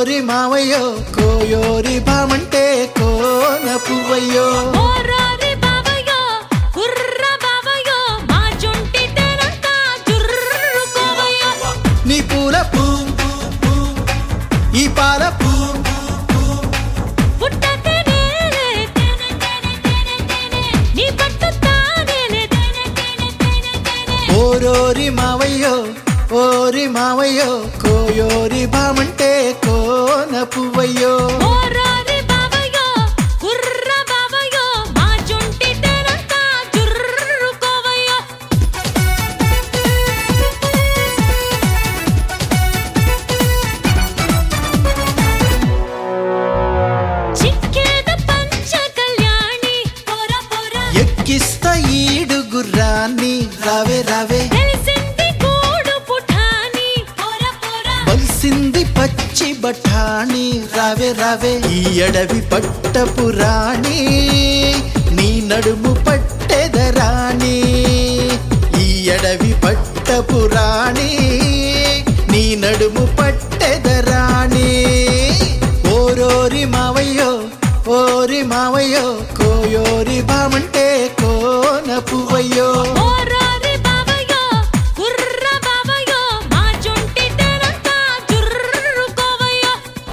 ఓరోరి మావయ్యో కోయోరి బామంటే కోన పువ్వయ్యో ఓరారి బావయ్యో కుర్ర బావయ్యో మా జుంటి తెరంతా జుర్రుకోవయ్యో నీ పూల పూ ఈ పాల పూ పుట్టతే నేలే తేనె తేనె తేనె తేనె నీ పట్టు తానేలే తేనె తేనె తేనె తేనె ఓరోరి మావయ్యో ఓరి మావయ్యో కోయోరి బామంటే కోన పువ్వయ్యో ఓరారి బావయ్యో కుర్ర బావయ్యో మా జుంటి తెరంతా జుర్రుకోవయ్యో చిక్కేద పంచ కళ్యాణి పొర పొర ఎక్కిస్తా ఈడు గుర్రాన్ని రావే రావే తెలిసింది గూడు పుఠాని పొర పొర బలిసింది పచ్చి బఠాణి రావే రావే ఈ అడవి పట్టపు రాణి నీ నడుము పట్టెదరాణి ఈ అడవి పట్టపు రాణి నీ నడుము పట్టెదరాణి ఓరోరి మావయ్యో ఓరి మావయ్యో కోయోరి బామంటే కోన పువ్వయ్యో ఓరారి బావయ్యో కుర్ర బావయ్యో మా జుంటి తెరంతా జుర్రుకోవయ్యో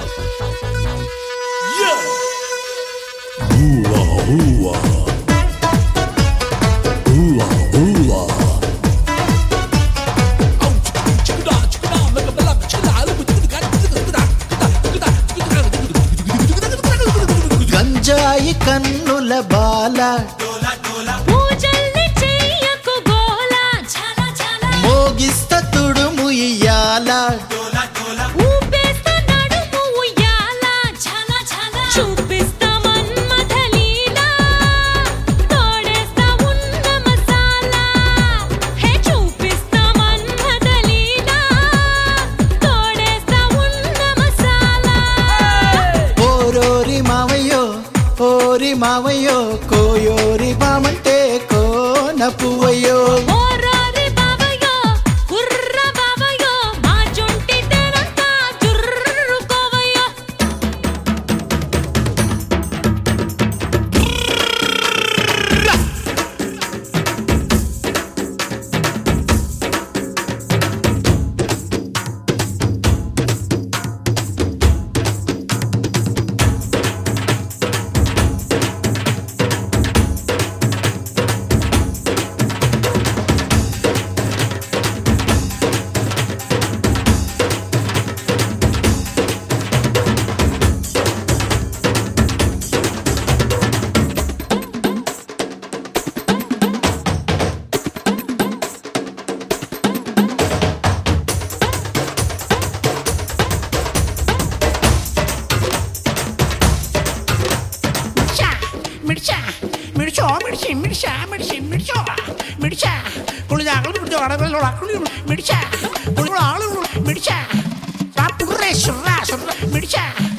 గంజాయి కన్నుల బాల పూజల్ని చెయ్యకు గోల ఝల ఝల మోగిస్త తుడుము ఇయ్యాల ఊపేస్తా నడుము ఉయ్యాల ఝల ఝల చూపిస్తా మన్మథ లీలా తోడేస్తా ఉన్న మసాలా హే చూపిస్తా మన్మథ లీలా తోడేస్తా ఉన్న మసాలా ఓరోరి మావయ్యో ఓరి మావయ్యో కోయోరి బామంటే కోన పువ్వయ్యో ఓరారి బావయ్యో కుర్ర బావయ్యో మా జుంటి తెరంతా జుర్రుకోవయ్యో മിടിച്ച മിടിച്ച മിടിച്ചോ മിടിച്ച് മിടിച്ച മിടിച്ച് മിടിച്ചോ മിടിച്ച കുളിതാകൾ പിടിച്ചോ അടകളോ അക്കുളി മിടിച്ച കുളികൾ ആളുകൾ മിടിച്ച മിടിച്ച